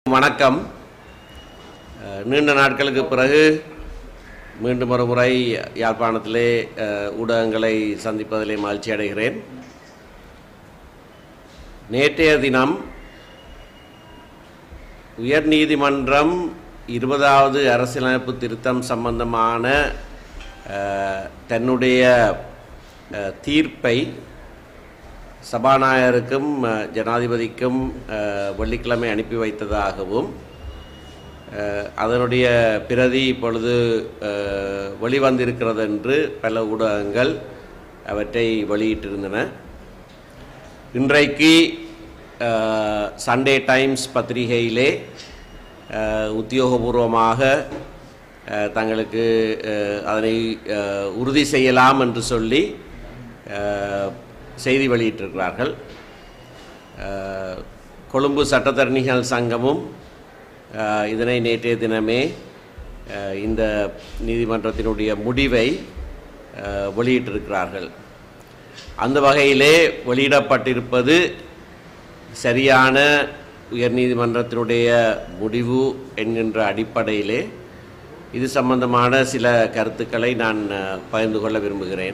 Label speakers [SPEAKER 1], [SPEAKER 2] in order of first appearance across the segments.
[SPEAKER 1] வணக்கம் அஹ், நீண்ட நாட்களுக்கு பிறகு மீண்டும் ஒரு முறை யாழ்ப்பாணத்திலே அஹ், ஊடகங்களை சந்திப்பதிலே மகிழ்ச்சி அடைகிறேன் நேற்றைய தினம் உயர்நீதிமன்றம் இருபதாவது அரசியலமைப்பு திருத்தம் சம்பந்தமான அஹ், தன்னுடைய அஹ், தீர்ப்பை சபாநாயகருக்கும் அஹ், ஜனாதிபதிக்கும் அஹ், வெள்ளிக்கிழமை அனுப்பி வைத்ததாகவும் அஹ், அதனுடைய பிரதி இப்பொழுது அஹ், வெளிவந்திருக்கிறது என்று பல ஊடகங்கள் அவற்றை வெளியிட்டிருந்தன இன்றைக்கு அஹ், சண்டே டைம்ஸ் பத்திரிகையிலே அஹ், உத்தியோகபூர்வமாக அஹ், தங்களுக்கு அஹ், அதனை அஹ், உறுதி செய்யலாம் என்று சொல்லி அஹ், செய்தி வெளியிட்டிருக்கிறார்கள் அஹ், கொழும்பு சட்டத்தரணிகள் சங்கமும் அஹ், இதனை நேற்றைய தினமே அஹ், இந்த நீதிமன்றத்தினுடைய முடிவை அஹ், வெளியிட்டிருக்கிறார்கள் அந்த வகையிலே வெளியிடப்பட்டிருப்பது சரியான உயர்நீதிமன்றத்தினுடைய முடிவு என்கின்ற அடிப்படையிலே இது சம்பந்தமான சில கருத்துக்களை நான் அஹ், பகிர்ந்து கொள்ள விரும்புகிறேன்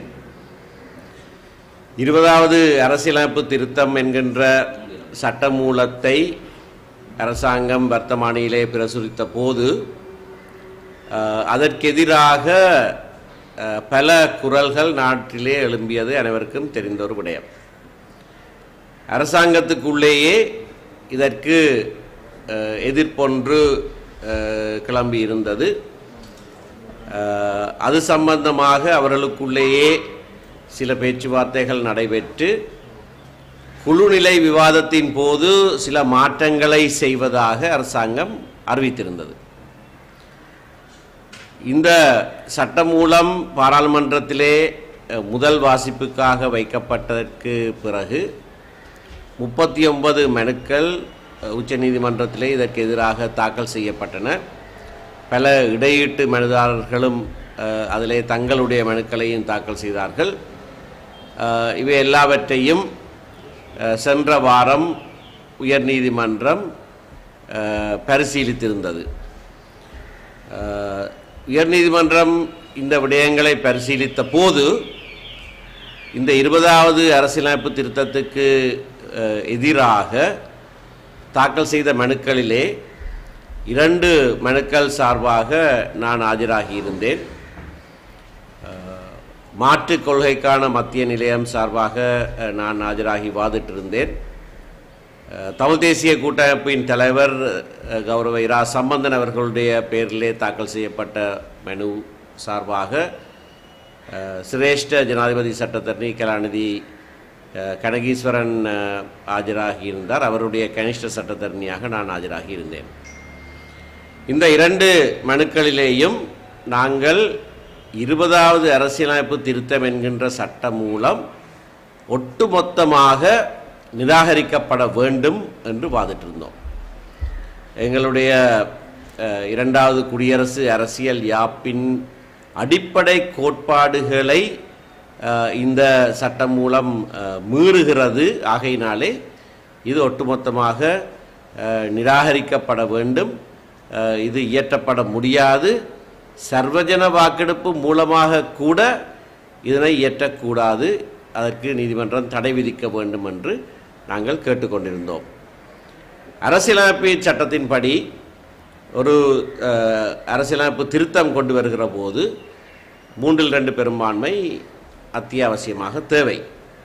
[SPEAKER 1] இருபதாவது அரசியலமைப்பு திருத்தம் என்கின்ற சட்டமூலத்தை அரசாங்கம் வர்த்தமானியிலே பிரசுரித்த போது அஹ், அதற்கெதிராக அஹ், பல குரல்கள் நாட்டிலே எழும்பியது அனைவருக்கும் தெரிந்த ஒரு விடயம் அரசாங்கத்துக்குள்ளேயே இதற்கு அஹ், எதிர்ப்பொன்று அஹ், கிளம்பி இருந்தது அஹ், அது சம்பந்தமாக அவர்களுக்குள்ளேயே சில பேச்சுவார்த்தைகள் நடைபெற்று குழுநிலை விவாதத்தின் போது சில மாற்றங்களை செய்வதாக அரசாங்கம் அறிவித்திருந்தது இந்த சட்டமூலம் பாராளுமன்றத்திலே அஹ், முதல் வாசிப்புக்காக வைக்கப்பட்டதற்கு பிறகு முப்பத்தி ஒன்பது மனுக்கள் அஹ், உச்சநீதிமன்றத்திலே இதற்கு எதிராக தாக்கல் செய்யப்பட்டன பல இடையீட்டு மனுதாரர்களும் அஹ், அதிலே தங்களுடைய மனுக்களையும் தாக்கல் செய்தார்கள் அஹ், இவை எல்லாவற்றையும் அஹ், சென்ற வாரம் உயர்நீதிமன்றம் அஹ், பரிசீலித்திருந்தது அஹ், உயர்நீதிமன்றம் இந்த விடயங்களை பரிசீலித்த போது இந்த இருபதாவது அரசியலமைப்பு திருத்தத்துக்கு அஹ், எதிராக தாக்கல் செய்த மனுக்களிலே இரண்டு மனுக்கள் சார்பாக நான் ஆஜராகி இருந்தேன் அஹ், மாற்றுக் கொள்கைக்கான மத்திய நிலையம் சார்பாக அஹ், நான் ஆஜராகி வாதிட்டிருந்தேன் அஹ், தமிழ் தேசிய கூட்டமைப்பின் தலைவர் அஹ், கௌரவ இரா சம்பந்தன் அவர்களுடைய பேரிலே தாக்கல் செய்யப்பட்ட மனு சார்பாக அஹ், சிரேஷ்ட ஜனாதிபதி சட்டத்தரணி கலாநிதி அஹ், கனகீஸ்வரன் அஹ், ஆஜராகி இருந்தார் அவருடைய கனிஷ்ட சட்டத்தரணியாக நான் ஆஜராகி இருந்தேன் இந்த இரண்டு மனுக்களிலேயும் நாங்கள் இருபதாவது அரசியலமைப்பு திருத்தம் என்கின்ற சட்டம் மூலம் ஒட்டுமொத்தமாக நிராகரிக்கப்பட வேண்டும் என்று வாதிட்டிருந்தோம் எங்களுடைய அஹ், இரண்டாவது குடியரசு அரசியல் யாப்பின் அடிப்படை கோட்பாடுகளை அஹ், இந்த சட்டம் மூலம் அஹ், மீறுகிறது ஆகையினாலே இது ஒட்டுமொத்தமாக அஹ், நிராகரிக்கப்பட வேண்டும் அஹ், இது இயற்றப்பட முடியாது சர்வஜன வாக்கெடுப்பு மூலமாக கூட இதனை இயற்றக்கூடாது அதற்கு நீதிமன்றம் தடை விதிக்க வேண்டும் என்று நாங்கள் கேட்டுக்கொண்டிருந்தோம் அரசியலமைப்பு சட்டத்தின்படி ஒரு அஹ், அரசியலமைப்பு திருத்தம் கொண்டு வருகிற போது மூன்றில் ரெண்டு பெரும்பான்மை அத்தியாவசியமாக தேவை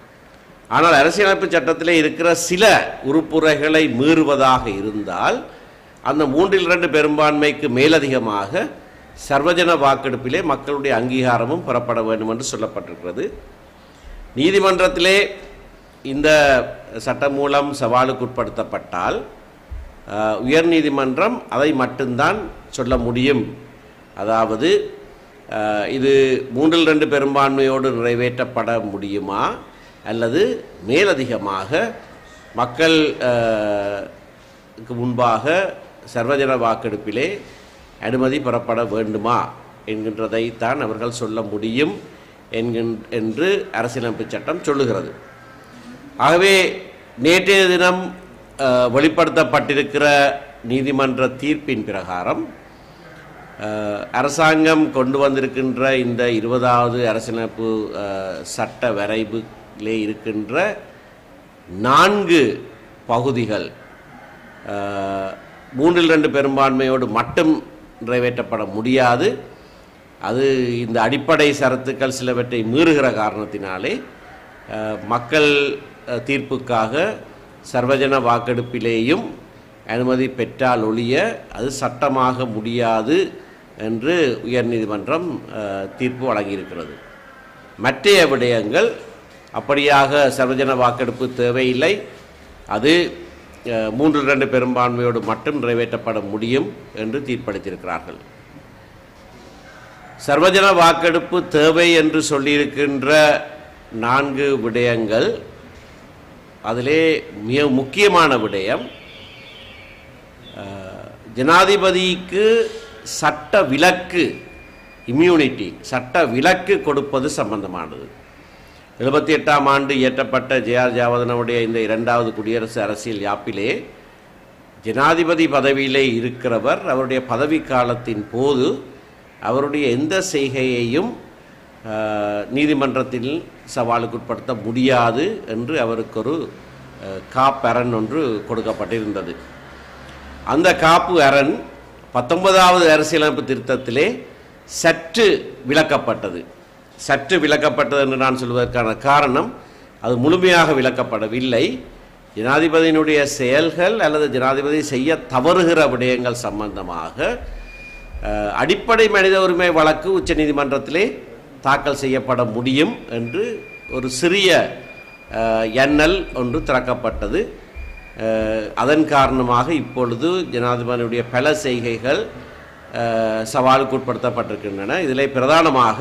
[SPEAKER 1] ஆனால் அரசியலமைப்பு சட்டத்திலே இருக்கிற சில உறுப்புரைகளை மீறுவதாக இருந்தால் அந்த மூன்றில் இரண்டு பெரும்பான்மைக்கு மேலதிகமாக சர்வஜன வாக்கெடுப்பிலே மக்களுடைய அங்கீகாரமும் பெறப்பட வேண்டும் என்று சொல்லப்பட்டிருக்கிறது நீதிமன்றத்திலே இந்த சட்டம் மூலம் சவாலுக்குட்படுத்தப்பட்டால் அஹ், உயர்நீதிமன்றம் அதை மட்டும்தான் சொல்ல முடியும் அதாவது அஹ், இது மூன்றில் ரெண்டு பெரும்பான்மையோடு நிறைவேற்றப்பட முடியுமா அல்லது மேலதிகமாக மக்கள் அஹ், க்கு முன்பாக சர்வஜன வாக்கெடுப்பிலே அனுமதி பெறப்பட வேண்டுமா என்கின்றதைத்தான் அவர்கள் சொல்ல முடியும் என்கின் என்று அரசியலமைப்பு சட்டம் சொல்லுகிறது ஆகவே நேற்றைய தினம் அஹ், வெளிப்படுத்தப்பட்டிருக்கிற நீதிமன்ற தீர்ப்பின் பிரகாரம் அஹ், அரசாங்கம் கொண்டு வந்திருக்கின்ற இந்த இருபதாவது அரசியலமைப்பு அஹ், சட்ட வரைவிலே இருக்கின்ற நான்கு பகுதிகள் அஹ், மூன்றில் ரெண்டு பெரும்பான்மையோடு மட்டும் நிறைவேற்றப்பட முடியாது அது இந்த அடிப்படை சரத்துக்கள் சிலவற்றை மீறுகிற காரணத்தினாலே அஹ், மக்கள் அஹ், தீர்ப்புக்காக சர்வஜன வாக்கெடுப்பிலேயும் அனுமதி பெற்றால் ஒழிய அது சட்டமாக முடியாது என்று உயர்நீதிமன்றம் அஹ், தீர்ப்பு வழங்கியிருக்கிறது மற்றைய விடயங்கள் அப்படியாக சர்வஜன வாக்கெடுப்பு தேவையில்லை அது அஹ், மூன்றில் ரெண்டு பெரும்பான்மையோடு மட்டும் நிறைவேற்றப்பட முடியும் என்று தீர்ப்பளித்திருக்கிறார்கள் சர்வஜன வாக்கெடுப்பு தேவை என்று சொல்லியிருக்கின்ற நான்கு விடயங்கள் அதிலே மிக முக்கியமான விடயம் அஹ், ஜனாதிபதிக்கு சட்ட விலக்கு இம்யூனிட்டி சட்ட விலக்கு கொடுப்பது சம்பந்தமானது எழுபத்தி எட்டாம் ஆண்டு இயற்றப்பட்ட ஜேஆர் ஜாவதனுடைய இந்த இரண்டாவது குடியரசு அரசியல் யாப்பிலே ஜனாதிபதி பதவியிலே இருக்கிறவர் அவருடைய பதவி காலத்தின் போது அவருடைய எந்த செய்கையையும் அஹ், நீதிமன்றத்தில் சவாலுக்குட்படுத்த முடியாது என்று அவருக்கு ஒரு அஹ், காப்பரண் ஒன்று கொடுக்கப்பட்டிருந்தது அந்த காப்பு அரண் பத்தொன்பதாவது அரசியலமைப்பு திருத்தத்திலே சற்று விளக்கப்பட்டது சற்று விளக்கப்பட்டது என்று நான் சொல்வதற்கான காரணம் அது முழுமையாக விளக்கப்படவில்லை ஜனாதிபதியினுடைய செயல்கள் அல்லது ஜனாதிபதி செய்ய தவறுகிற விடயங்கள் சம்பந்தமாக அஹ், அடிப்படை மனித உரிமை வழக்கு உச்சநீதிமன்றத்திலே தாக்கல் செய்யப்பட முடியும் என்று ஒரு சிறிய அஹ், எண்ணல் ஒன்று திறக்கப்பட்டது அஹ், அதன் காரணமாக இப்பொழுது ஜனாதிபதியுடைய பல செய்கைகள் அஹ், சவாலுக்கு உட்படுத்தப்பட்டிருக்கின்றன இதில் பிரதானமாக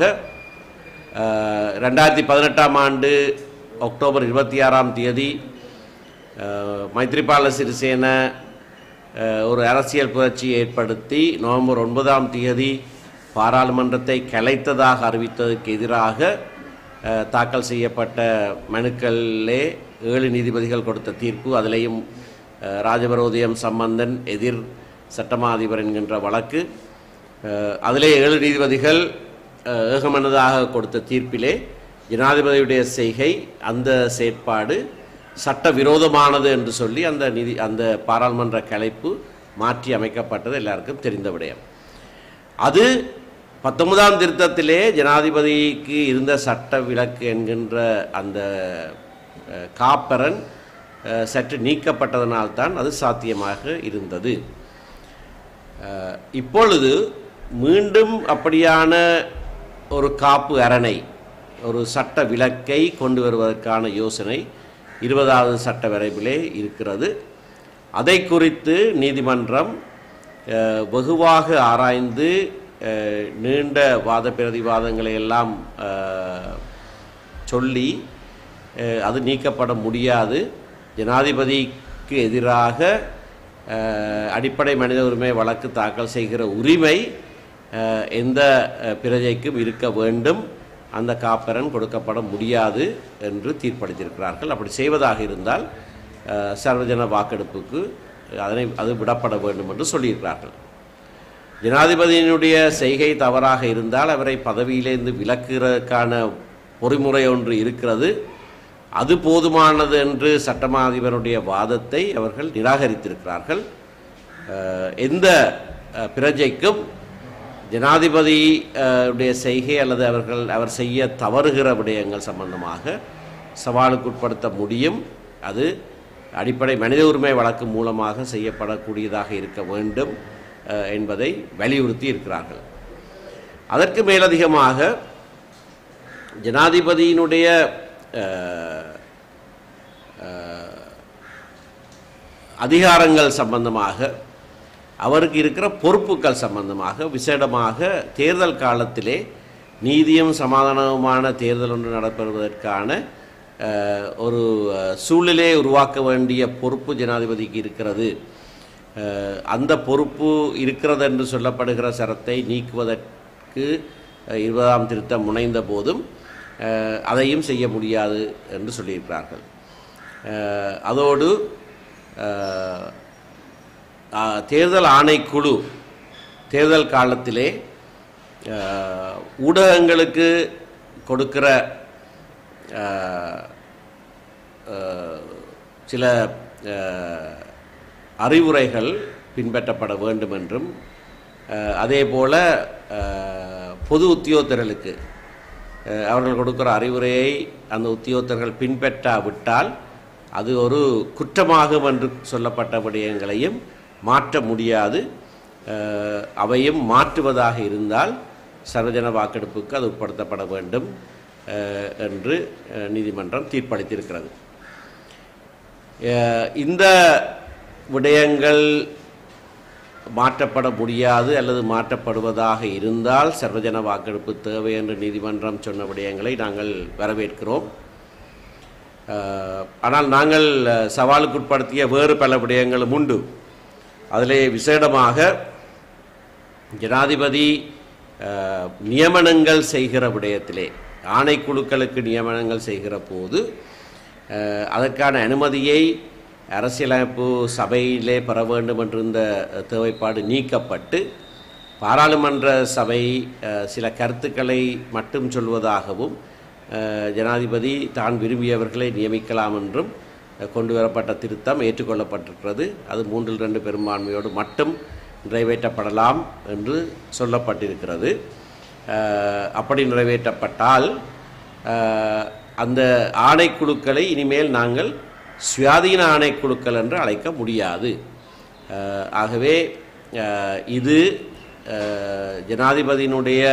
[SPEAKER 1] அஹ், ரெண்டாயிரத்தி பதினெட்டாம் ஆண்டு அக்டோபர் இருபத்தி ஆறாம் தேதி அஹ், மைத்ரிபால சிறிசேன அஹ், ஒரு அரசியல் புரட்சியை ஏற்படுத்தி நவம்பர் ஒன்பதாம் தேதி பாராளுமன்றத்தை கலைத்ததாக அறிவித்ததற்கு எதிராக அஹ், தாக்கல் செய்யப்பட்ட மனுக்களிலே ஏழு நீதிபதிகள் கொடுத்த தீர்ப்பு அதிலேயும் அஹ், ராஜபரோதயம் சம்பந்தன் எதிர் சட்டமாதிபர் என்கின்ற வழக்கு அஹ், அதிலே ஏழு நீதிபதிகள் அஹ், ஏகமனதாக கொடுத்த தீர்ப்பிலே ஜனாதிபதியுடைய செய்கை அந்த செயற்பாடு சட்டவிரோதமானது என்று சொல்லி அந்த நிதி அந்த பாராளுமன்ற கலைப்பு மாற்றி அமைக்கப்பட்டது எல்லாருக்கும் தெரிந்த விடயம் அது பத்தொன்பதாம் திருத்தத்திலே ஜனாதிபதிக்கு இருந்த சட்ட விலக்கு என்கின்ற அந்த அஹ், காப்பரன் அஹ், சற்று நீக்கப்பட்டதனால்தான் அது சாத்தியமாக இருந்தது அஹ், இப்பொழுது மீண்டும் அப்படியான ஒரு காப்பு அரணை ஒரு சட்ட விலக்கை கொண்டு வருவதற்கான யோசனை இருபதாவது சட்ட வரைவிலே இருக்கிறது அதை குறித்து நீதிமன்றம் அஹ், வெகுவாக ஆராய்ந்து அஹ், நீண்ட வாத பிரதிவாதங்களை எல்லாம் அஹ், சொல்லி அஹ், அது நீக்கப்பட முடியாது ஜனாதிபதிக்கு எதிராக அஹ், அடிப்படை மனித உரிமை வழக்கு தாக்கல் செய்கிற உரிமை அஹ், எந்த அஹ், பிரஜைக்கும் இருக்க வேண்டும் அந்த காப்பரன் கொடுக்கப்பட முடியாது என்று தீர்ப்பளித்திருக்கிறார்கள் அப்படி செய்வதாக இருந்தால் அஹ், சர்வஜன வாக்கெடுப்புக்கு அதனை அது விடப்பட வேண்டும் என்று சொல்லியிருக்கிறார்கள் ஜனாதிபதியினுடைய செய்கை தவறாக இருந்தால் அவரை பதவியிலேருந்து விலக்குறதுக்கான பொறிமுறை ஒன்று இருக்கிறது அது போதுமானது என்று சட்டமா அதிபருடைய வாதத்தை அவர்கள் நிராகரித்திருக்கிறார்கள் அஹ், எந்த அஹ், பிரஜைக்கும் ஜனாதிபதி அஹ், உடைய செய்கை அல்லது அவர்கள் அவர் செய்ய தவறுகிற விடயங்கள் சம்பந்தமாக சவாலுக்குட்படுத்த முடியும் அது அடிப்படை மனித உரிமை வழக்கு மூலமாக செய்யப்படக்கூடியதாக இருக்க வேண்டும் அஹ், என்பதை வலியுறுத்தி இருக்கிறார்கள் அதற்கு மேலதிகமாக ஜனாதிபதியினுடைய அஹ், அஹ், அதிகாரங்கள் சம்பந்தமாக அவருக்கு இருக்கிற பொறுப்புகள் சம்பந்தமாக விசேடமாக தேர்தல் காலத்திலே நீதியும் சமாதானமுமான தேர்தல் ஒன்று நடைபெறுவதற்கான அஹ், ஒரு அஹ், சூழ்நிலையை உருவாக்க வேண்டிய பொறுப்பு ஜனாதிபதிக்கு இருக்கிறது அஹ், அந்த பொறுப்பு இருக்கிறது என்று சொல்லப்படுகிற சரத்தை நீக்குவதற்கு அஹ், இருபதாம் திருத்தம் முனைந்த போதும் அஹ், அதையும் செய்ய முடியாது என்று சொல்லியிருக்கிறார்கள் அஹ், அதோடு அஹ், அஹ், தேர்தல் ஆணைக்குழு தேர்தல் காலத்திலே அஹ், ஊடகங்களுக்கு கொடுக்கிற அஹ், அஹ், சில அஹ், அறிவுரைகள் பின்பற்றப்பட வேண்டும் என்றும் அஹ், அதே போல அஹ், பொது உத்தியோகத்தர்களுக்கு அஹ், அவர்கள் கொடுக்கிற அறிவுரையை அந்த உத்தியோகத்தர்கள் பின்பற்றாவிட்டால் அது ஒரு குற்றமாகும் என்று சொல்லப்பட்ட விடயங்களையும் மாற்ற முடியாது அஹ், அவையும் மாற்றுவதாக இருந்தால் சர்வஜன வாக்கெடுப்புக்கு அது உட்படுத்தப்பட வேண்டும் அஹ், என்று அஹ், நீதிமன்றம் தீர்ப்பளித்திருக்கிறது அஹ், இந்த விடயங்கள் மாற்றப்பட முடியாது அல்லது மாற்றப்படுவதாக இருந்தால் சர்வஜன வாக்கெடுப்பு தேவை என்று நீதிமன்றம் சொன்ன விடயங்களை நாங்கள் வரவேற்கிறோம் அஹ், ஆனால் நாங்கள் அஹ், சவாலுக்குட்படுத்திய வேறு பல விடயங்களும் உண்டு அதிலே விசேடமாக ஜனாதிபதி அஹ், நியமனங்கள் செய்கிற விடயத்திலே ஆணைக்குழுக்களுக்கு நியமனங்கள் செய்கிற போது அஹ், அதற்கான அனுமதியை அரசியலமைப்பு சபையிலே பெற வேண்டும் என்றிருந்த தேவைப்பாடு நீக்கப்பட்டு பாராளுமன்ற சபை அஹ், சில கருத்துக்களை மட்டும் சொல்வதாகவும் அஹ், ஜனாதிபதி தான் விரும்பியவர்களை நியமிக்கலாம் என்றும் அஹ், கொண்டு வரப்பட்ட திருத்தம் ஏற்றுக்கொள்ளப்பட்டிருக்கிறது அது மூன்றில் ரெண்டு பெரும்பான்மையோடு மட்டும் நிறைவேற்றப்படலாம் என்று சொல்லப்பட்டிருக்கிறது அஹ், அப்படி நிறைவேற்றப்பட்டால் அஹ், அந்த ஆணைக்குழுக்களை இனிமேல் நாங்கள் சுயாதீன ஆணைக்குழுக்கள் என்று அழைக்க முடியாது அஹ், ஆகவே அஹ், இது அஹ், ஜனாதிபதியினுடைய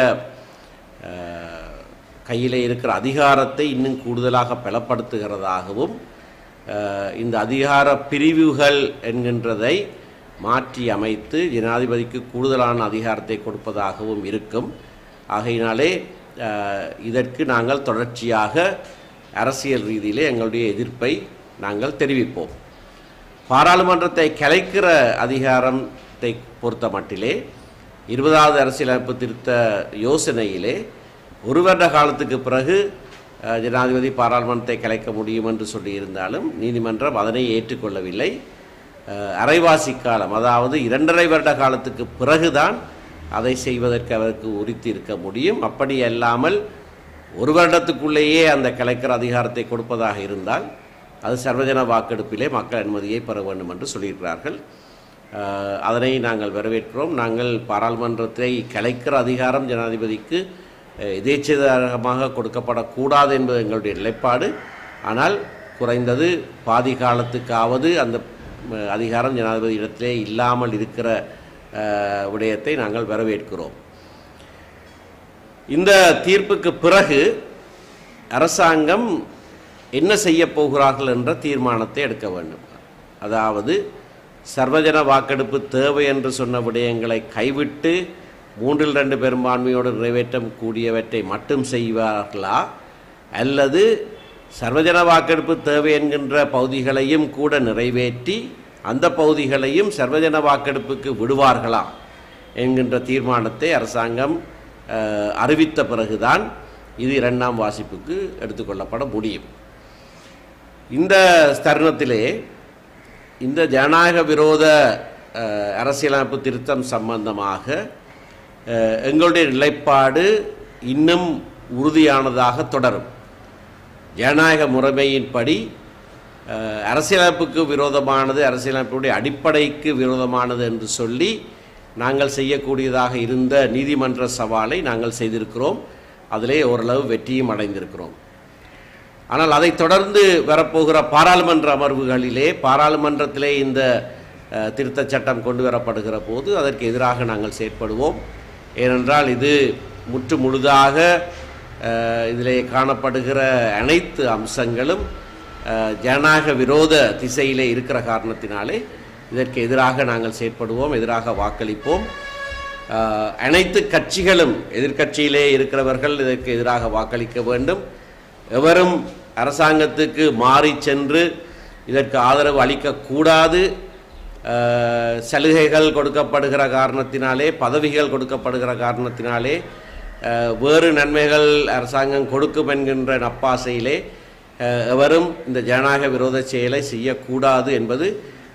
[SPEAKER 1] அஹ், கையிலே இருக்கிற அதிகாரத்தை இன்னும் கூடுதலாக பலப்படுத்துகிறதாகவும் அஹ், இந்த அதிகார பிரிவுகள் என்கின்றதை மாற்றி அமைத்து ஜனாதிபதிக்கு கூடுதலான அதிகாரத்தை கொடுப்பதாகவும் இருக்கும் ஆகையினாலே அஹ், இதற்கு நாங்கள் தொடர்ச்சியாக அரசியல் ரீதியிலே எங்களுடைய எதிர்ப்பை நாங்கள் தெரிவிப்போம் பாராளுமன்றத்தை கலைக்கிற அதிகாரத்தை பொறுத்த மட்டிலே இருபதாவது அரசியலமைப்பு திருத்த யோசனையிலே ஒரு வருட காலத்துக்கு பிறகு அஹ், ஜனாதிபதி பாராளுமன்றத்தை கலைக்க முடியும் என்று சொல்லியிருந்தாலும் நீதிமன்றம் அதனை ஏற்றுக்கொள்ளவில்லை அஹ், அரைவாசி காலம் அதாவது இரண்டரை வருட காலத்துக்கு பிறகுதான் அதை செய்வதற்கு அவருக்கு உரித்து இருக்க முடியும் அப்படி அல்லாமல் ஒரு வருடத்துக்குள்ளேயே அந்த கலைக்கிற அதிகாரத்தை கொடுப்பதாக இருந்தால் அது சர்வஜன வாக்கெடுப்பிலே மக்கள் அனுமதியை பெற வேண்டும் என்று சொல்லியிருக்கிறார்கள் அஹ், அதனை நாங்கள் வரவேற்கிறோம் நாங்கள் பாராளுமன்றத்தை கலைக்கிற அதிகாரம் ஜனாதிபதிக்கு அஹ், எதேச்சதிகாரமாக கொடுக்கப்படக்கூடாது என்பது எங்களுடைய நிலைப்பாடு ஆனால் குறைந்தது பாதி காலத்துக்காவது அந்த அஹ், அதிகாரம் ஜனாதிபதி இடத்திலே இல்லாமல் இருக்கிற அஹ், விடயத்தை நாங்கள் வரவேற்கிறோம் இந்த தீர்ப்புக்கு பிறகு அரசாங்கம் என்ன செய்ய போகிறார்கள் என்ற தீர்மானத்தை எடுக்க வேண்டும் அதாவது சர்வஜன வாக்கெடுப்பு தேவை என்று சொன்ன விடயங்களை கைவிட்டு மூன்றில் ரெண்டு பெரும்பான்மையோடு நிறைவேற்ற கூடியவற்றை மட்டும் செய்வார்களா அல்லது சர்வஜன வாக்கெடுப்பு தேவை என்கின்ற பகுதிகளையும் கூட நிறைவேற்றி அந்த பகுதிகளையும் சர்வஜன வாக்கெடுப்புக்கு விடுவார்களா என்கின்ற தீர்மானத்தை அரசாங்கம் அஹ், அறிவித்த பிறகுதான் இது இரண்டாம் வாசிப்புக்கு எடுத்துக்கொள்ளப்பட முடியும் இந்த தருணத்திலே இந்த ஜனநாயக விரோத அஹ், அரசியலமைப்பு திருத்தம் சம்பந்தமாக அஹ், எங்களுடைய நிலைப்பாடு இன்னும் உறுதியானதாக தொடரும் ஜனநாயக முறைமையின்படி அஹ், அரசியலமைப்புக்கு விரோதமானது அரசியலமைப்புடைய அடிப்படைக்கு விரோதமானது என்று சொல்லி நாங்கள் செய்யக்கூடியதாக இருந்த நீதிமன்ற சவாலை நாங்கள் செய்திருக்கிறோம் அதிலே ஓரளவு வெற்றியும் அடைந்திருக்கிறோம் ஆனால் அதைத் தொடர்ந்து வரப்போகிற பாராளுமன்ற அமர்வுகளிலே பாராளுமன்றத்திலே இந்த அஹ், திருத்தச் சட்டம் கொண்டு வரப்படுகிற போது அதற்கு எதிராக நாங்கள் செயற்படுவோம் ஏனென்றால் இது முற்று முழுதாக அஹ், இதிலே காணப்படுகிற அனைத்து அம்சங்களும் அஹ், ஜனநாயக விரோத திசையிலே இருக்கிற காரணத்தினாலே இதற்கு எதிராக நாங்கள் செயற்படுவோம் எதிராக வாக்களிப்போம் அஹ், அனைத்து கட்சிகளும் எதிர்க்கட்சியிலே இருக்கிறவர்கள் இதற்கு எதிராக வாக்களிக்க வேண்டும் எவரும் அரசாங்கத்துக்கு மாறி சென்று இதற்கு ஆதரவு அளிக்கக்கூடாது அஹ், சலுகைகள் கொடுக்கப்படுகிற காரணத்தினாலே பதவிகள் கொடுக்கப்படுகிற காரணத்தினாலே அஹ், வேறு நன்மைகள் அரசாங்கம் கொடுக்கும் என்கின்ற நப்பாசையிலே அஹ், எவரும் இந்த ஜனநாயக விரோத செயலை செய்யக்கூடாது என்பது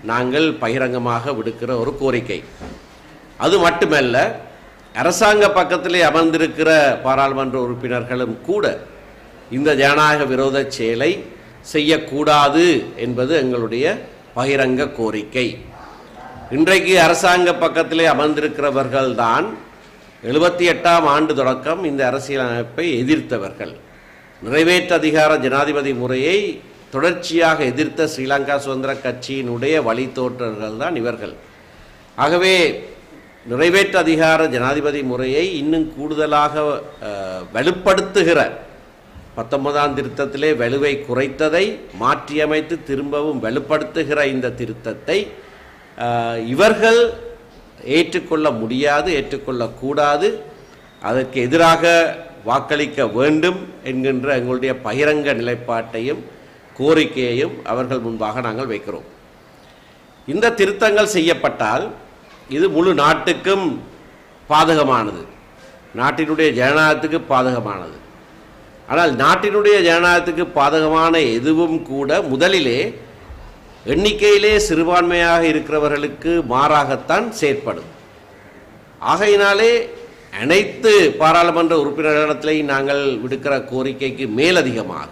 [SPEAKER 1] நாங்கள் பகிரங்கமாக விடுக்கிற ஒரு கோரிக்கை அது மட்டுமல்ல அரசாங்க பக்கத்திலே அமர்ந்திருக்கிற பாராளுமன்ற உறுப்பினர்களும் கூட இந்த ஜனநாயக விரோத செயலை செய்யக்கூடாது என்பது எங்களுடைய பகிரங்க கோரிக்கை இன்றைக்கு அரசாங்க பக்கத்திலே அமர்ந்திருக்கிறவர்கள்தான் எழுபத்தி எட்டாம் ஆண்டு தொடக்கம் இந்த அரசியலமைப்பை எதிர்த்தவர்கள் நிறைவேற்று அதிகார ஜனாதிபதி முறையை தொடர்ச்சியாக எதிர்த்த ஸ்ரீலங்கா சுதந்திர கட்சியினுடைய வழித்தோன்றர்கள் தான் இவர்கள் ஆகவே நிறைவேற்று அதிகார ஜனாதிபதி முறையை இன்னும் கூடுதலாக அஹ், வலுப்படுத்துகிற பத்தொன்பதாம் திருத்தத்திலே வலுவை குறைத்ததை மாற்றியமைத்து திரும்பவும் வலுப்படுத்துகிற இந்த திருத்தத்தை அஹ், இவர்கள் ஏற்றுக்கொள்ள முடியாது ஏற்றுக்கொள்ளக்கூடாது அதற்கு எதிராக வாக்களிக்க வேண்டும் என்கின்ற எங்களுடைய பகிரங்க நிலைப்பாட்டையும் கோரிக்கையையும் அவர்கள் முன்பாக நாங்கள் வைக்கிறோம் இந்த திருத்தங்கள் செய்யப்பட்டால் இது முழு நாட்டுக்கும் பாதகமானது நாட்டினுடைய ஜனநாயகத்துக்கு பாதகமானது ஆனால் நாட்டினுடைய ஜனநாயகத்துக்கு பாதகமான எதுவும் கூட முதலிலே எண்ணிக்கையிலே சிறுபான்மையாக இருக்கிறவர்களுக்கு மாறாகத்தான் செயற்படும் ஆகையினாலே அனைத்து பாராளுமன்ற உறுப்பினர்களிடத்திலேயும் நாங்கள் விடுக்கிற கோரிக்கைக்கு மேலதிகமாக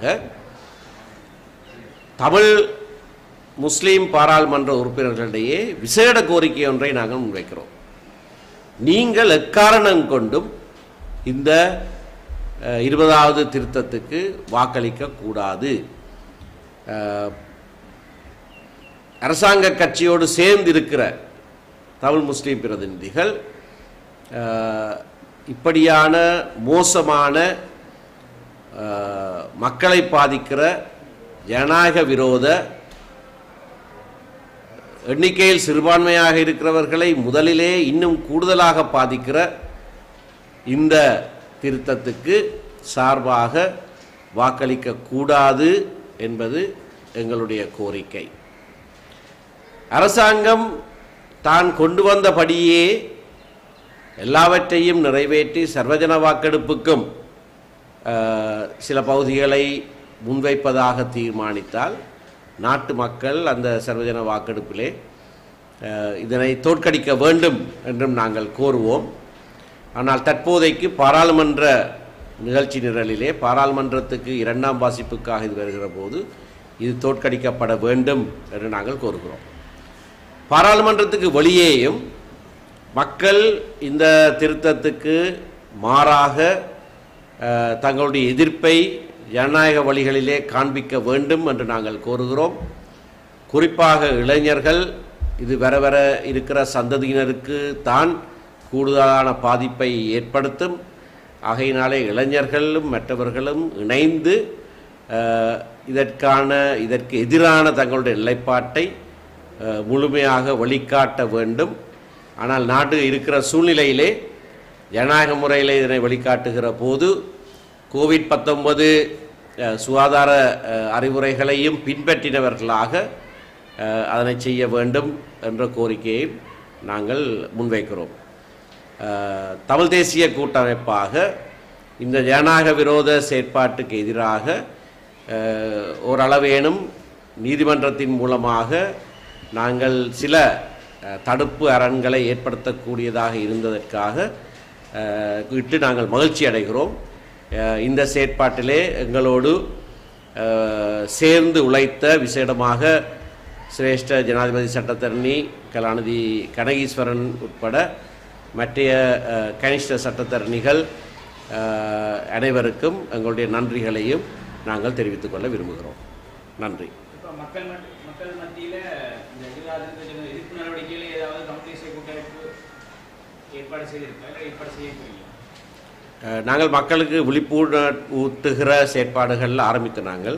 [SPEAKER 1] தமிழ் முஸ்லீம் பாராளுமன்ற உறுப்பினர்களிடையே விசேட கோரிக்கை ஒன்றை நாங்கள் முன்வைக்கிறோம் நீங்கள் எக்காரணம் கொண்டும் இந்த அஹ், இருபதாவது திருத்தத்துக்கு வாக்களிக்க கூடாது அஹ், அரசாங்க கட்சியோடு சேர்ந்து இருக்கிற தமிழ் முஸ்லீம் பிரதிநிதிகள் அஹ், இப்படியான மோசமான அஹ், மக்களை பாதிக்கிற ஜனநாயக விரோத எண்ணிக்கையில் சிறுபான்மையாக இருக்கிறவர்களை முதலிலே இன்னும் கூடுதலாக பாதிக்கிற இந்த திருத்தத்துக்கு சார்பாக வாக்களிக்க கூடாது என்பது எங்களுடைய கோரிக்கை அரசாங்கம் தான் கொண்டு வந்தபடியே எல்லாவற்றையும் நிறைவேற்றி சர்வஜன வாக்கெடுப்புக்கும் அஹ், சில பகுதிகளை முன்வைப்பதாக தீர்மானித்தால் நாட்டு மக்கள் அந்த சர்வஜன வாக்கெடுப்பிலே அஹ், இதனை தோற்கடிக்க வேண்டும் என்றும் நாங்கள் கோருவோம் ஆனால் தற்போதைக்கு பாராளுமன்ற நிகழ்ச்சி நிரலிலே பாராளுமன்றத்துக்கு இரண்டாம் வாசிப்புக்காக இது வருகிற போது இது தோற்கடிக்கப்பட வேண்டும் என்று நாங்கள் கோருகிறோம் பாராளுமன்றத்துக்கு வெளியேயும் மக்கள் இந்த திருத்தத்துக்கு மாறாக அஹ், தங்களுடைய எதிர்ப்பை ஜனநாயக வழிகளிலே காண்பிக்க வேண்டும் என்று நாங்கள் கோருகிறோம் குறிப்பாக இளைஞர்கள் இது வர வர இருக்கிற சந்ததியினருக்கு தான் கூடுதலான பாதிப்பை ஏற்படுத்தும் ஆகையினாலே இளைஞர்களும் மற்றவர்களும் இணைந்து அஹ், இதற்கான இதற்கு எதிரான தங்களுடைய நிலைப்பாட்டை அஹ், முழுமையாக வழிகாட்ட வேண்டும் ஆனால் நாடு இருக்கிற சூழ்நிலையிலே ஜனநாயக முறையில் இதனை வழிகாட்டுகிற போது கோவிட் பத்தொன்பது சுகாதார அஹ், அறிவுரைகளையும் பின்பற்றினவர்களாக அஹ், அதனை செய்ய வேண்டும் என்ற கோரிக்கையை நாங்கள் முன்வைக்கிறோம் அஹ், தமிழ் தேசிய கூட்டமைப்பாக இந்த ஜனநாயக விரோத செயற்பாட்டுக்கு எதிராக அஹ், ஓரளவேனும் நீதிமன்றத்தின் மூலமாக நாங்கள் சில அஹ், தடுப்பு அரண்களை ஏற்படுத்தக்கூடியதாக இருந்ததற்காக அஹ், இட்டு நாங்கள் மகிழ்ச்சி அடைகிறோம் அஹ், இந்த செயற்பாட்டிலே எங்களோடு அஹ், சேர்ந்து உழைத்த விசேடமாக சிரேஷ்ட ஜனாதிபதி சட்டத்தரணி கலாநிதி கனகீஸ்வரன் உட்பட மற்றைய அஹ், கனிஷ்ட சட்டத்தரணிகள் அஹ், அனைவருக்கும் எங்களுடைய நன்றிகளையும் நாங்கள் தெரிவித்துக் கொள்ள விரும்புகிறோம் நன்றி
[SPEAKER 2] இப்போ மக்கள் மட்- மக்கள் மத்தியில இந்த விவாதத்துக்கு சொன்ன எதிர்ப்பு நடவடிக்கையில் ஏதாவது தமிழ் தேசிய கூட்டமைப்பு ஏற்பாடு செய்திருக்கா இல்லை ஏற்பாடு செய்ய போறீங்க
[SPEAKER 1] அஹ், நாங்கள் மக்களுக்கு விழிப்புணர்வூட்டுகிற செயற்பாடுகள் ஆரம்பித்த நாங்கள்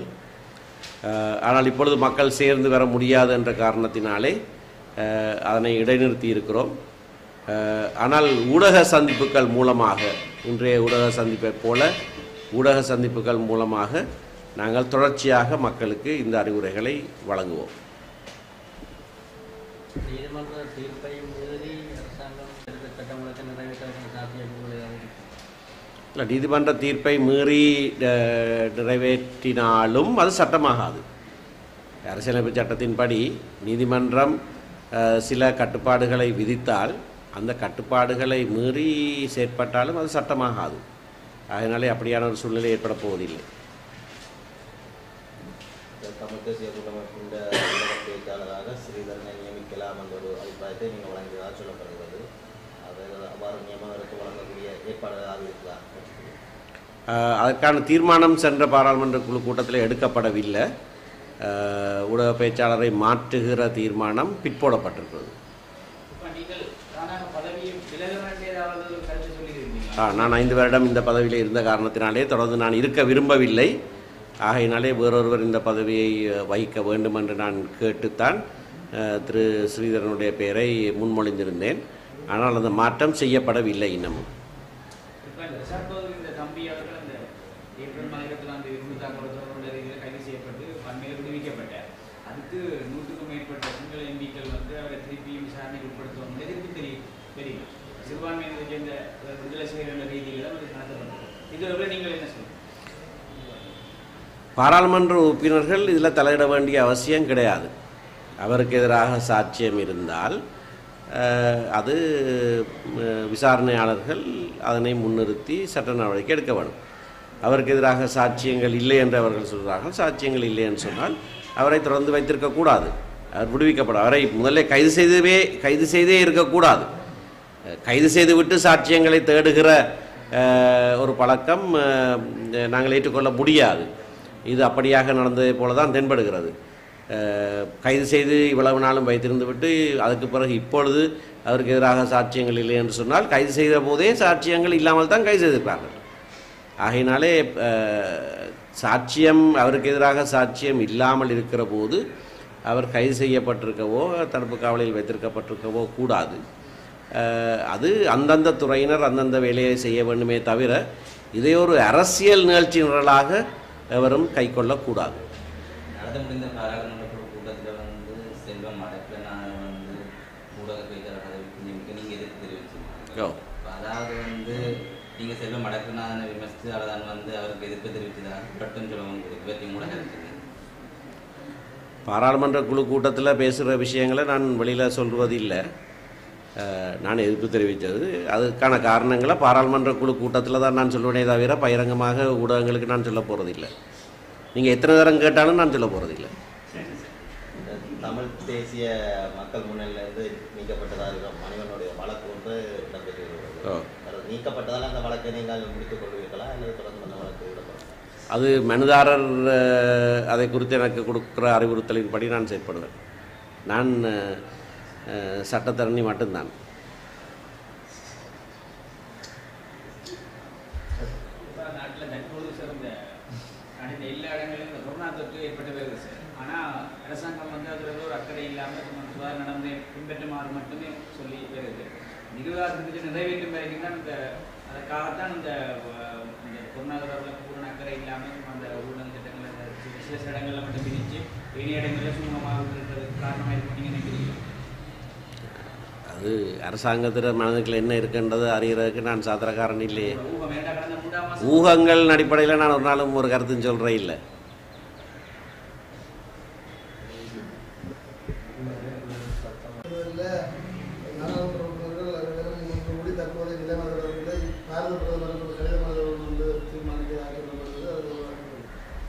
[SPEAKER 1] அஹ், ஆனால் இப்பொழுது மக்கள் சேர்ந்து வர முடியாது என்ற காரணத்தினாலே அஹ், அதனை இடைநிறுத்தி இருக்கிறோம் அஹ், ஆனால் ஊடக சந்திப்புகள் மூலமாக இன்றைய ஊடக சந்திப்பைப் போல ஊடக சந்திப்புகள் மூலமாக நாங்கள் தொடர்ச்சியாக மக்களுக்கு இந்த அறிவுரைகளை வழங்குவோம்
[SPEAKER 3] நீதிமன்ற தீர்ப்பை மீறி அரசாங்கம் எடுத்த சட்டமூலத்தை நிறைவேற்ற சாத்தியக்கூறுகள் ஏதாவது இருக்கா?
[SPEAKER 1] இல்லை நீதிமன்ற தீர்ப்பை மீறி அஹ், நிறைவேற்றினாலும் அது சட்டமாகாது அரசியலமைப்பு சட்டத்தின்படி நீதிமன்றம் அஹ், சில கட்டுப்பாடுகளை விதித்தால் அந்த கட்டுப்பாடுகளை மீறி செயற்பட்டாலும் அது சட்டமாகாது அதனாலே அப்படியான ஒரு சூழ்நிலை ஏற்பட போவதில்லை
[SPEAKER 4] இந்த தமிழ் தேசிய கூட்டமைப்பின் ஊடக பேச்சாளராக ஸ்ரீதரனை நியமிக்கலாம் என்ற ஒரு அபிப்பிராயத்தை நீங்கள் வழங்கியதாக சொல்லப்படுகிறது அது அவ்வாறு நியமனத்துக்கு வழங்கக்கூடிய ஏற்பாடுகளாக இருக்குதா
[SPEAKER 1] அஹ், அதற்கான தீர்மானம் சென்ற பாராளுமன்ற குழு கூட்டத்தில் எடுக்கப்படவில்லை அஹ், ஊடக பேச்சாளரை மாற்றுகிற தீர்மானம் பிற்போடப்பட்டிருக்கிறது
[SPEAKER 2] இப்ப நீங்கள் தானாக பதவியை விலகணும் ஏதாவது ஒரு கருத்து சொல்லியிருந்தீங்களா
[SPEAKER 1] ஆ, நான் ஐந்து வருடம் இந்த பதவியில் இருந்த காரணத்தினாலே தொடர்ந்து நான் இருக்க விரும்பவில்லை ஆகையினாலே வேறொருவர் இந்த பதவியை அஹ், வகிக்க வேண்டும் என்று நான் கேட்டுத்தான் அஹ், திரு ஸ்ரீதரனுடைய பெயரை முன்மொழிந்திருந்தேன் ஆனால் அந்த மாற்றம் செய்யப்படவில்லை இன்னமும்
[SPEAKER 2] இப்ப இந்த ரிஷாட் பகதூர் இந்த தம்பி அவர்கள் அந்த ஏப்ரல் மாதத்தில் அந்த இருபத்தாம் கொடுத்தவருடைய இதில் கைது செய்யப்பட்டு பன்மையில் விடுவிக்கப்பட்டார் அதுக்கு நூற்றுக்கும் மேற்பட்ட சிங்கள எம்பிக்கள் வந்து அவரை திருப்பியும் விசாரணைக்கு உட்படுத்துவாங்க எதிர்ப்பு தெரியும் தெரியும் சிறுபான்மையினரை சேர்ந்த அஹ், விடுதலை செய்கிற ரீதியில் தான் அது நடத்தப்பட்டது இதில் நீங்கள் என்ன சொல்லுங்கள்
[SPEAKER 1] பாராளுமன்ற உறுப்பினர்கள் இதில் தலையிட வேண்டிய அவசியம் கிடையாது அவருக்கு எதிராக சாட்சியம் இருந்தால் அஹ், அது அஹ், விசாரணையாளர்கள் அதனை முன்னிறுத்தி சட்ட நடவடிக்கை எடுக்க வேண்டும் அவருக்கு எதிராக சாட்சியங்கள் இல்லை என்று அவர்கள் சொல்கிறார்கள் சாட்சியங்கள் இல்லை என்று சொன்னால் அவரை தொடர்ந்து வைத்திருக்கக்கூடாது அவர் விடுவிக்கப்பட அவரை முதல்ல கைது செய்தவே கைது செய்தே இருக்கக்கூடாது அஹ், கைது செய்துவிட்டு சாட்சியங்களை தேடுகிற அஹ், ஒரு பழக்கம் அஹ், நாங்கள் ஏற்றுக்கொள்ள முடியாது இது அப்படியாக நடந்ததை போல தான் தென்படுகிறது அஹ், கைது செய்து இவ்வளவு நாளும் வைத்திருந்து விட்டு அதுக்கு பிறகு இப்பொழுது அவருக்கு எதிராக சாட்சியங்கள் இல்லை என்று சொன்னால் கைது செய்த போதே சாட்சியங்கள் இல்லாமல் தான் கைது செய்திருக்கிறார்கள் ஆகையினாலே அஹ், சாட்சியம் அவருக்கு எதிராக சாட்சியம் இல்லாமல் இருக்கிற போது அவர் கைது செய்யப்பட்டிருக்கவோ தடுப்பு காவலில் வைத்திருக்கப்பட்டிருக்கவோ கூடாது அஹ், அது அந்தந்த துறையினர் அந்தந்த வேலையை செய்ய வேண்டுமே தவிர இதை ஒரு அரசியல் நிகழ்ச்சி நிரலாக எவரும் கைக்கொள்ளக்கூடாது
[SPEAKER 5] நடந்து முடிந்த பாராளுமன்ற குழு கூட்டத்தில் வந்து செல்வம் அடக்கனாக வந்து ஊடக பேச்சாளர் பதவிக்கு நியமிக்க நீங்கள் எதிர்ப்பு தெரிவிச்சிருக்கீங்க
[SPEAKER 1] ஓ.
[SPEAKER 5] அப்ப அதாவது வந்து நீங்கள் செல்வம் அடக்கனாதனை விமர்சித்து அதான் வந்து அவருக்கு எதிர்ப்பு தெரிவித்ததாக பட்டம் சொல்லவும் இதை பற்றி கூட கருத்துங்க
[SPEAKER 1] பாராளுமன்ற குழு கூட்டத்தில் பேசுகிற விஷயங்களை நான் வெளியில் சொல்வது இல்லை அஹ், நான் எதிர்ப்பு தெரிவித்தது அதுக்கான காரணங்களை பாராளுமன்ற குழு கூட்டத்தில் தான் நான் சொல்லுவேனே தவிர பகிரங்கமாக ஊடகங்களுக்கு நான் சொல்ல போகிறதில்லை நீங்கள் எத்தனை தரம் கேட்டாலும் நான் சொல்ல போகிறதில்லை
[SPEAKER 4] இந்த தமிழ் தேசிய மக்கள் முன்னிலிருந்து நீக்கப்பட்டதாக இருக்கிற மணிவனுடைய வழக்கு ஒன்று இடம்பெற்று வருகிறது
[SPEAKER 1] ஓ.
[SPEAKER 4] அது நீக்கப்பட்டதால் அந்த வழக்கை நீங்கள் முடித்துக் கொள்வீர்களா அல்லது தொடர்ந்து அந்த வழக்கு விடப்படும்
[SPEAKER 1] அது மனுதாரர் அஹ், அதை குறித்து எனக்கு கொடுக்குற அறிவுறுத்தலின்படி நான் செயற்படுவேன் நான் அஹ், அஹ், சட்டத்தரணி மட்டும்தான்
[SPEAKER 2] இப்போ நாட்டில் தற்போது சார் இந்த நாட்டில் எல்லா இடங்களிலும் இந்த கொரோனா தொற்று ஏற்பட்டு வருது சார் ஆனால் அரசாங்கம் வந்து அதில் ஏதோ ஒரு அக்கறை இல்லாமல் சும்மா சுகாதார நடைமுறை பின்பற்றுமாறு மட்டுமே சொல்லி வருது இருபதாயிரத்துக்கு நிறைவேற்றும் வரைக்கும் தான் இந்த அதற்காகத்தான் இந்த அஹ், இந்த கொரோனா தொடர்பில் பூரண அக்கறை இல்லாமல் அந்த ஊழல் திட்டங்கள் இந்த விசேஷ இடங்களில் மட்டும் பிரித்து இனி இடங்களில் சுமூகமாக விட்டுறதுக்கு காரணமாக இருக்கும் நீங்கள் நினைக்கிறீங்க
[SPEAKER 1] அது அரசாங்கத்தில் மனதுக்குள்ள என்ன இருக்குன்றது அறிகிறதுக்கு நான் சாத்திரக்காரன் இல்லையே
[SPEAKER 2] ஊகம் வேண்டாம் கடந்த மூன்றாம் மாதம்
[SPEAKER 1] ஊகங்கள் அடிப்படையில் நான் ஒரு நாளும் ஒரு கருத்தும் சொல்கிறேன் இல்லை
[SPEAKER 6] இல்ல, நாடாளுமன்ற உறுப்பினர்கள் அனைவரும் முன்பு கூடி தற்போதைய நிலைமை தொடர்பில் பாரத பிரதமருக்கு ஒரு கடிதம் எழுத வேண்டும் என்று தீர்மானிக்க சொல்லப்படுகிறது அது ஒரு வழக்கு.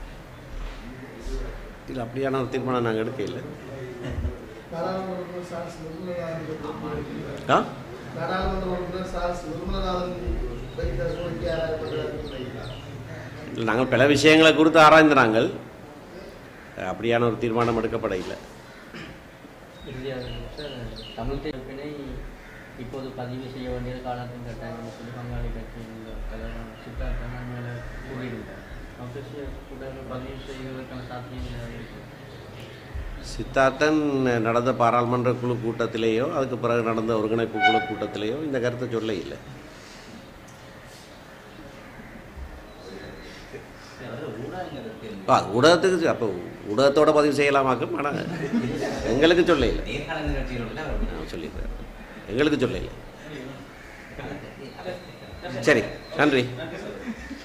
[SPEAKER 1] இல்லை அப்படியான ஒரு தீர்மானம் நாங்கள் எடுக்க இல்லை
[SPEAKER 6] நாடாளுமன்ற உறுப்பினர் சார்ஸ் நிர்மலநாதன்
[SPEAKER 1] ஆ
[SPEAKER 6] நாடாளுமன்ற உறுப்பினர் சார்ஸ் நிர்மலநாதன் வைத்த கோரிக்கை ஆராயப்பட்டதாக
[SPEAKER 1] இல்லை நாங்கள் பல விஷயங்களை குறித்து ஆராய்ந்து நாங்கள் அப்படியான ஒரு தீர்மானம் எடுக்கப்பட இல்லை
[SPEAKER 3] இறுதியாக சார் தமிழ் தேர்ப்பினை இப்போது பதிவு செய்ய வேண்டிய காலத்தின் கட்டாயம் சொல்லி பங்காளி கட்சியின் தலைவர் சித்தார்த்தன் மேலே கூறியிருந்தார் ஆஃபீஸிய கூட்டங்கள் பதிவு செய்வதற்கான சாத்தியங்கள் இருக்கு
[SPEAKER 1] சித்தார்த்தன் நடந்த பாராளுமன்ற குழு கூட்டத்திலேயோ அதுக்கு பிறகு நடந்த ஒருங்கிணைப்பு குழு கூட்டத்திலேயோ இந்த கருத்தை சொல்ல இல்லை
[SPEAKER 5] அதாவது ஊடகங்களுக்கு
[SPEAKER 1] ஆ ஊடகத்துக்கு அப்போ ஊடகத்தோட பதிவு செய்யலாமாக்கும் ஆனால் எங்களுக்கு சொல்ல இல்லை
[SPEAKER 5] நேர்காணல் நிகழ்ச்சிகளோட
[SPEAKER 1] நான் சொல்லிக்கிறேன் எங்களுக்கு சொல்ல இல்லை சரி நன்றி
[SPEAKER 2] நன்றி சார்